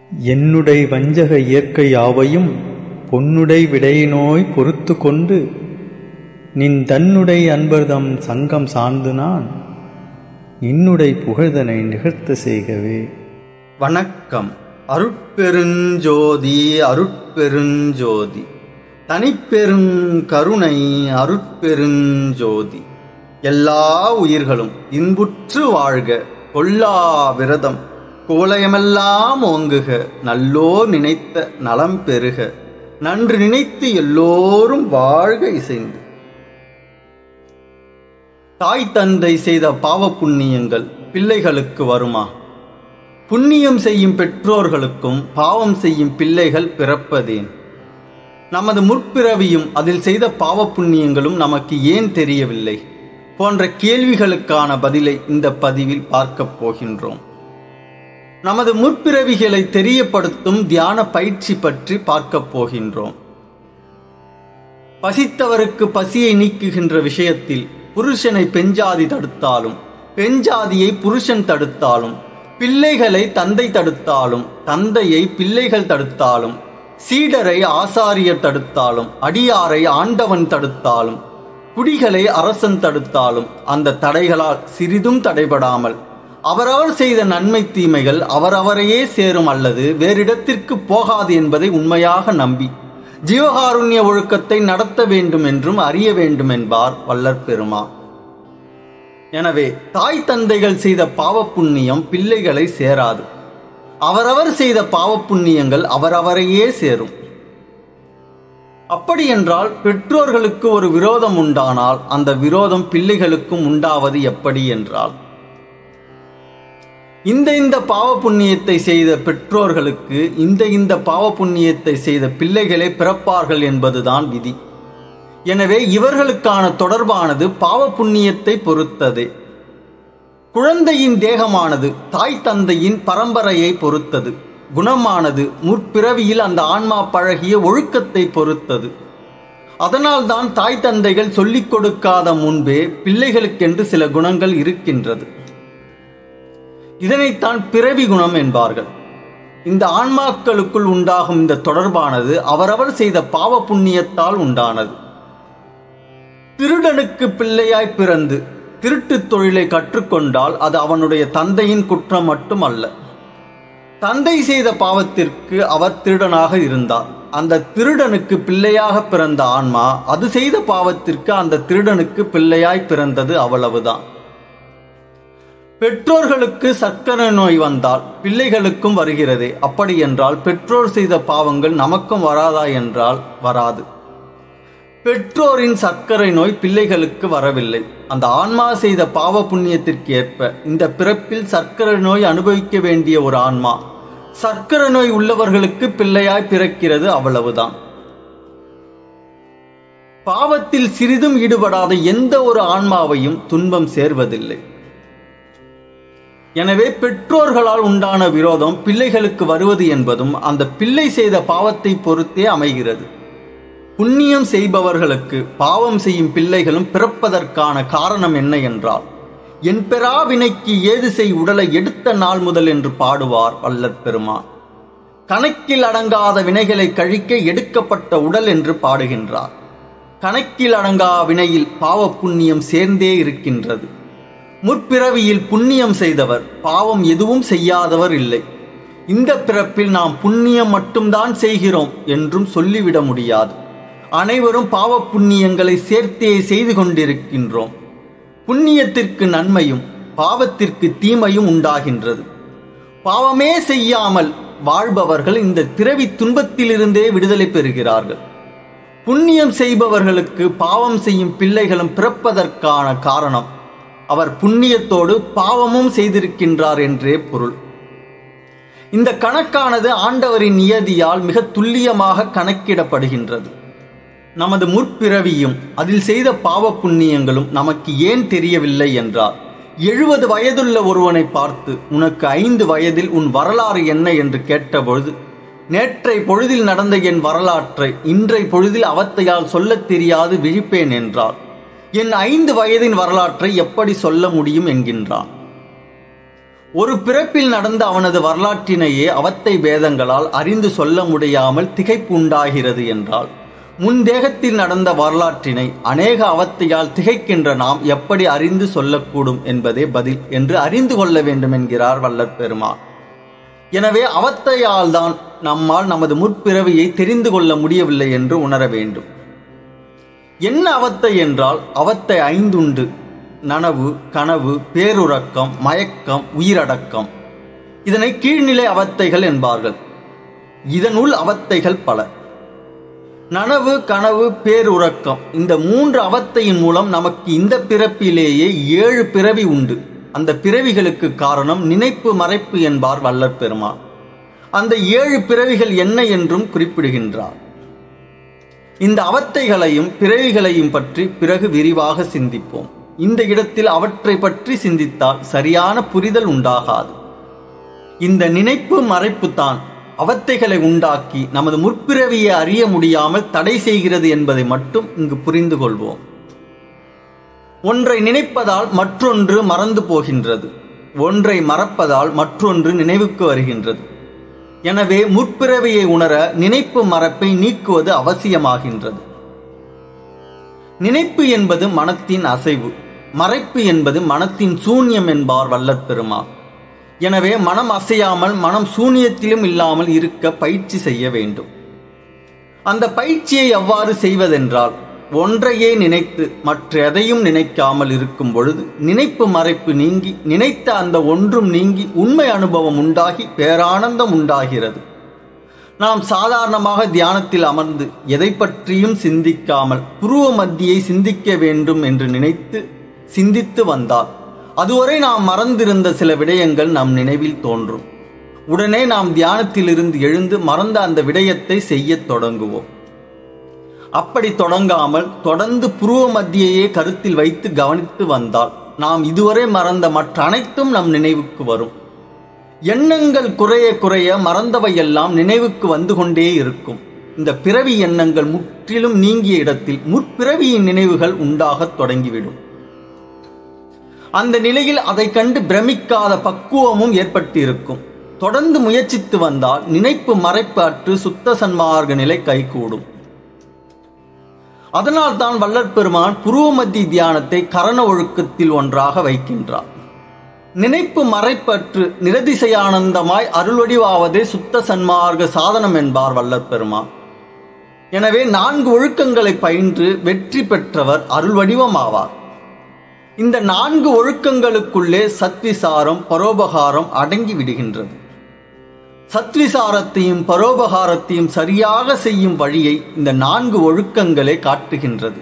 என்னுடை வஞ்சக இயற்கை யாவையும் பொன்னுடை விடையினோய் பொறுத்து கொண்டு நின் தன்னுடை அன்பர்தம் சங்கம் சார்ந்து நான் இன்னுடை புகழ்தனை நிகழ்த்த செய்கவே வணக்கம் அருட்பெருஞ்சோதி அருட்பெருஞ்சோதி தனிப்பெருங் கருணை அருட்பெருஞ்சோதி எல்லா உயிர்களும் இன்புற்று வாழ்க கொல்லா விரதம் கோலயமெல்லாம் ஓங்குக நல்லோர் நினைத்த நலம் பெறுக நன்று நினைத்து எல்லோரும் வாழ்க இசைந்து தாய் தந்தை செய்த பாவ புண்ணியங்கள் பிள்ளைகளுக்கு வருமா புண்ணியம் செய்யும் பெற்றோர்களுக்கும் பாவம் செய்யும் பிள்ளைகள் பிறப்பதேன் நமது முற்பிறவியும் அதில் செய்த பாவ புண்ணியங்களும் நமக்கு ஏன் தெரியவில்லை போன்ற கேள்விகளுக்கான பதிலை இந்த பதிவில் பார்க்கப் போகின்றோம் நமது முற்பிறவிகளை தெரியப்படுத்தும் தியான பயிற்சி பற்றி பார்க்கப் போகின்றோம் பசித்தவருக்கு பசியை நீக்குகின்ற விஷயத்தில் புருஷனை பெஞ்சாதி தடுத்தாலும் பெஞ்சாதியை புருஷன் தடுத்தாலும் பிள்ளைகளை தந்தை தடுத்தாலும் தந்தையை பிள்ளைகள் தடுத்தாலும் சீடரை ஆசாரியர் தடுத்தாலும் அடியாரை ஆண்டவன் தடுத்தாலும் குடிகளை அரசன் தடுத்தாலும் அந்த தடைகளால் சிறிதும் தடைபடாமல் அவரவர் செய்த நன்மை தீமைகள் அவரவரையே சேரும் அல்லது வேறிடத்திற்கு போகாது என்பதை உண்மையாக நம்பி ஜீவகாருண்ய ஒழுக்கத்தை நடத்த வேண்டும் என்றும் அறிய வேண்டும் என்பார் வல்லற் பெருமா எனவே தாய் தந்தைகள் செய்த பாவ புண்ணியம் பிள்ளைகளை சேராது அவரவர் செய்த பாவ புண்ணியங்கள் அவரவரையே சேரும் அப்படியென்றால் பெற்றோர்களுக்கு ஒரு விரோதம் உண்டானால் அந்த விரோதம் பிள்ளைகளுக்கும் உண்டாவது எப்படி என்றால் இந்த இந்த பாவ புண்ணியத்தை செய்த பெற்றோர்களுக்கு இந்த இந்த பாவ புண்ணியத்தை செய்த பிள்ளைகளே பிறப்பார்கள் என்பதுதான் விதி எனவே இவர்களுக்கான தொடர்பானது பாவ புண்ணியத்தை பொறுத்தது குழந்தையின் தேகமானது தாய் தந்தையின் பரம்பரையை பொறுத்தது குணமானது முற்பிறவியில் அந்த ஆன்மா பழகிய ஒழுக்கத்தை பொறுத்தது அதனால்தான் தாய் தந்தைகள் சொல்லிக் கொடுக்காத முன்பே பிள்ளைகளுக்கென்று சில குணங்கள் இருக்கின்றது இதனைத்தான் பிறவி குணம் என்பார்கள் இந்த ஆன்மாக்களுக்குள் உண்டாகும் இந்த தொடர்பானது அவரவர் செய்த பாவ புண்ணியத்தால் உண்டானது திருடனுக்கு பிள்ளையாய் பிறந்து திருட்டுத் தொழிலை கற்றுக்கொண்டால் அது அவனுடைய தந்தையின் குற்றம் மட்டுமல்ல தந்தை செய்த பாவத்திற்கு அவர் திருடனாக இருந்தார் அந்த திருடனுக்கு பிள்ளையாக பிறந்த ஆன்மா அது செய்த பாவத்திற்கு அந்த திருடனுக்கு பிள்ளையாய் பிறந்தது அவ்வளவுதான் பெற்றோர்களுக்கு சர்க்கரை நோய் வந்தால் பிள்ளைகளுக்கும் வருகிறதே அப்படி என்றால் பெற்றோர் செய்த பாவங்கள் நமக்கும் வராதா என்றால் வராது பெற்றோரின் சர்க்கரை நோய் பிள்ளைகளுக்கு வரவில்லை அந்த ஆன்மா செய்த பாவ புண்ணியத்திற்கு ஏற்ப இந்த பிறப்பில் சர்க்கரை நோய் அனுபவிக்க வேண்டிய ஒரு ஆன்மா சர்க்கரை நோய் உள்ளவர்களுக்கு பிள்ளையாய் பிறக்கிறது அவ்வளவுதான் பாவத்தில் சிறிதும் ஈடுபடாத எந்த ஒரு ஆன்மாவையும் துன்பம் சேர்வதில்லை எனவே பெற்றோர்களால் உண்டான விரோதம் பிள்ளைகளுக்கு வருவது என்பதும் அந்த பிள்ளை செய்த பாவத்தை பொறுத்தே அமைகிறது புண்ணியம் செய்பவர்களுக்கு பாவம் செய்யும் பிள்ளைகளும் பிறப்பதற்கான காரணம் என்ன என்றால் என் பெறா வினைக்கு ஏது செய் உடலை எடுத்த நாள் முதல் என்று பாடுவார் வல்லற் பெருமான் கணக்கில் அடங்காத வினைகளை கழிக்க எடுக்கப்பட்ட உடல் என்று பாடுகின்றார் கணக்கில் அடங்கா வினையில் பாவ புண்ணியம் சேர்ந்தே இருக்கின்றது முற்பிறவியில் புண்ணியம் செய்தவர் பாவம் எதுவும் செய்யாதவர் இல்லை இந்த பிறப்பில் நாம் புண்ணியம் மட்டும்தான் செய்கிறோம் என்றும் சொல்லிவிட முடியாது அனைவரும் பாவ புண்ணியங்களை சேர்த்தே செய்து கொண்டிருக்கின்றோம் புண்ணியத்திற்கு நன்மையும் பாவத்திற்கு தீமையும் உண்டாகின்றது பாவமே செய்யாமல் வாழ்பவர்கள் இந்த பிறவி துன்பத்திலிருந்தே விடுதலை பெறுகிறார்கள் புண்ணியம் செய்பவர்களுக்கு பாவம் செய்யும் பிள்ளைகளும் பிறப்பதற்கான காரணம் அவர் புண்ணியத்தோடு பாவமும் செய்திருக்கின்றார் என்றே பொருள் இந்த கணக்கானது ஆண்டவரின் நியதியால் மிக துல்லியமாக கணக்கிடப்படுகின்றது நமது முற்பிறவியும் அதில் செய்த பாவ புண்ணியங்களும் நமக்கு ஏன் தெரியவில்லை என்றார் எழுபது வயதுள்ள ஒருவனை பார்த்து உனக்கு ஐந்து வயதில் உன் வரலாறு என்ன என்று கேட்டபொழுது நேற்றை பொழுதில் நடந்த என் வரலாற்றை இன்றை பொழுதில் அவத்தையால் சொல்லத் தெரியாது விழிப்பேன் என்றார் என் ஐந்து வயதின் வரலாற்றை எப்படி சொல்ல முடியும் என்கின்றான் ஒரு பிறப்பில் நடந்த அவனது வரலாற்றினையே அவத்தை வேதங்களால் அறிந்து சொல்ல முடியாமல் திகைப்பு உண்டாகிறது என்றால் முன்தேகத்தில் நடந்த வரலாற்றினை அநேக அவத்தையால் திகைக்கின்ற நாம் எப்படி அறிந்து சொல்லக்கூடும் என்பதே பதில் என்று அறிந்து கொள்ள வேண்டும் என்கிறார் வல்லற் பெருமாள் எனவே அவத்தையால் தான் நம்மால் நமது முற்பிறவியை தெரிந்து கொள்ள முடியவில்லை என்று உணர வேண்டும் என்ன அவத்தை என்றால் அவத்தை ஐந்துண்டு நனவு கனவு பேருறக்கம் மயக்கம் உயிரடக்கம் இதனை கீழ்நிலை அவத்தைகள் என்பார்கள் இதனுள் அவத்தைகள் பல நனவு கனவு பேருறக்கம் இந்த மூன்று அவத்தையின் மூலம் நமக்கு இந்த பிறப்பிலேயே ஏழு பிறவி உண்டு அந்த பிறவிகளுக்கு காரணம் நினைப்பு மறைப்பு என்பார் வல்லற் பெருமான் அந்த ஏழு பிறவிகள் என்ன என்றும் குறிப்பிடுகின்றார் இந்த அவத்தைகளையும் பிறவிகளையும் பற்றி பிறகு விரிவாக சிந்திப்போம் இந்த இடத்தில் அவற்றை பற்றி சிந்தித்தால் சரியான புரிதல் உண்டாகாது இந்த நினைப்பு மறைப்பு தான் அவத்தைகளை உண்டாக்கி நமது முற்பிறவியை அறிய முடியாமல் தடை செய்கிறது என்பதை மட்டும் இங்கு புரிந்து கொள்வோம் ஒன்றை நினைப்பதால் மற்றொன்று மறந்து போகின்றது ஒன்றை மறப்பதால் மற்றொன்று நினைவுக்கு வருகின்றது எனவே முற்பிறவியை உணர நினைப்பு மறப்பை நீக்குவது அவசியமாகின்றது நினைப்பு என்பது மனத்தின் அசைவு மறைப்பு என்பது மனத்தின் சூன்யம் என்பார் வல்லற் பெருமாள் எனவே மனம் அசையாமல் மனம் சூனியத்திலும் இல்லாமல் இருக்க பயிற்சி செய்ய வேண்டும் அந்த பயிற்சியை எவ்வாறு செய்வதென்றால் ஒன்றையே நினைத்து மற்ற எதையும் நினைக்காமல் இருக்கும் பொழுது நினைப்பு மறைப்பு நீங்கி நினைத்த அந்த ஒன்றும் நீங்கி உண்மை அனுபவம் உண்டாகி பேரானந்தம் உண்டாகிறது நாம் சாதாரணமாக தியானத்தில் அமர்ந்து எதை பற்றியும் சிந்திக்காமல் புருவ மத்தியை சிந்திக்க வேண்டும் என்று நினைத்து சிந்தித்து வந்தால் அதுவரை நாம் மறந்திருந்த சில விடயங்கள் நம் நினைவில் தோன்றும் உடனே நாம் தியானத்திலிருந்து எழுந்து மறந்த அந்த விடயத்தை செய்யத் தொடங்குவோம் அப்படி தொடங்காமல் தொடர்ந்து புருவ மத்தியையே கருத்தில் வைத்து கவனித்து வந்தால் நாம் இதுவரை மறந்த மற்ற அனைத்தும் நம் நினைவுக்கு வரும் எண்ணங்கள் குறைய குறைய மறந்தவையெல்லாம் நினைவுக்கு வந்து கொண்டே இருக்கும் இந்த பிறவி எண்ணங்கள் முற்றிலும் நீங்கிய இடத்தில் முற்பிறவியின் நினைவுகள் உண்டாகத் தொடங்கிவிடும் அந்த நிலையில் அதை கண்டு பிரமிக்காத பக்குவமும் ஏற்பட்டு இருக்கும் தொடர்ந்து முயற்சித்து வந்தால் நினைப்பு மறைப்பு அற்று சுத்த சன்மார்க்க நிலை கைகூடும் அதனால் தான் வல்லற் பெருமான் புருவ மத்தி தியானத்தை கரண ஒழுக்கத்தில் ஒன்றாக வைக்கின்றார் நினைப்பு மறைப்பற்று நிரதிசையானந்தமாய் அருள்வடிவாவதே சுத்த சன்மார்க்க சாதனம் என்பார் வல்லற் பெருமான் எனவே நான்கு ஒழுக்கங்களை பயின்று வெற்றி பெற்றவர் அருள் வடிவமாவார் இந்த நான்கு ஒழுக்கங்களுக்குள்ளே சத்விசாரம் பரோபகாரம் அடங்கி விடுகின்றது சத்விசாரத்தையும் பரோபகாரத்தையும் சரியாக செய்யும் வழியை இந்த நான்கு ஒழுக்கங்களே காட்டுகின்றது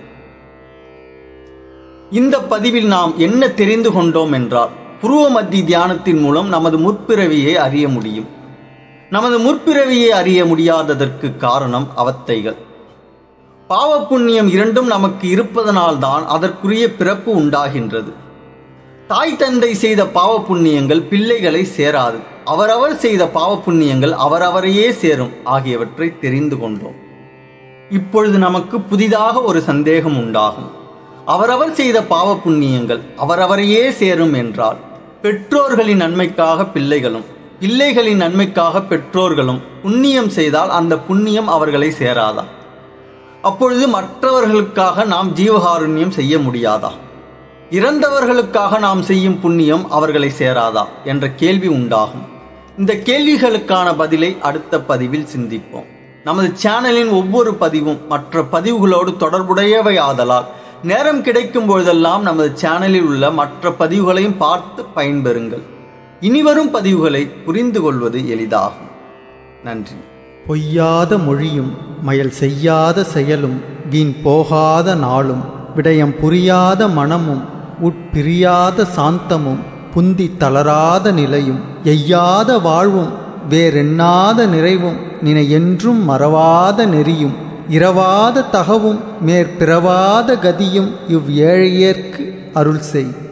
இந்த பதிவில் நாம் என்ன தெரிந்து கொண்டோம் என்றால் புருவ மத்தி தியானத்தின் மூலம் நமது முற்பிறவியை அறிய முடியும் நமது முற்பிறவியை அறிய முடியாததற்கு காரணம் அவத்தைகள் பாவ புண்ணியம் இரண்டும் நமக்கு இருப்பதனால்தான் அதற்குரிய பிறப்பு உண்டாகின்றது தாய் தந்தை செய்த பாவ புண்ணியங்கள் பிள்ளைகளை சேராது அவரவர் செய்த பாவ புண்ணியங்கள் அவரவரையே சேரும் ஆகியவற்றை தெரிந்து கொண்டோம் இப்பொழுது நமக்கு புதிதாக ஒரு சந்தேகம் உண்டாகும் அவரவர் செய்த பாவ புண்ணியங்கள் அவரவரையே சேரும் என்றால் பெற்றோர்களின் நன்மைக்காக பிள்ளைகளும் பிள்ளைகளின் நன்மைக்காக பெற்றோர்களும் புண்ணியம் செய்தால் அந்த புண்ணியம் அவர்களை சேராதா அப்பொழுது மற்றவர்களுக்காக நாம் ஜீவகாருண்யம் செய்ய முடியாதா இறந்தவர்களுக்காக நாம் செய்யும் புண்ணியம் அவர்களை சேராதா என்ற கேள்வி உண்டாகும் இந்த கேள்விகளுக்கான பதிலை அடுத்த பதிவில் சிந்திப்போம் நமது சேனலின் ஒவ்வொரு பதிவும் மற்ற பதிவுகளோடு தொடர்புடையவை ஆதலால் நேரம் கிடைக்கும் பொழுதெல்லாம் நமது சேனலில் உள்ள மற்ற பதிவுகளையும் பார்த்து பயன்பெறுங்கள் இனிவரும் பதிவுகளை புரிந்து கொள்வது எளிதாகும் நன்றி பொய்யாத மொழியும் மயல் செய்யாத செயலும் வீண் போகாத நாளும் விடயம் புரியாத மனமும் உட்பிரியாத சாந்தமும் புந்தி தளராத நிலையும் எய்யாத வாழ்வும் வேறெண்ணாத நிறைவும் நினை என்றும் மறவாத நெறியும் இரவாத தகவும் மேற்பிறவாத கதியும் இவ் ஏழையேற்கு அருள் செய்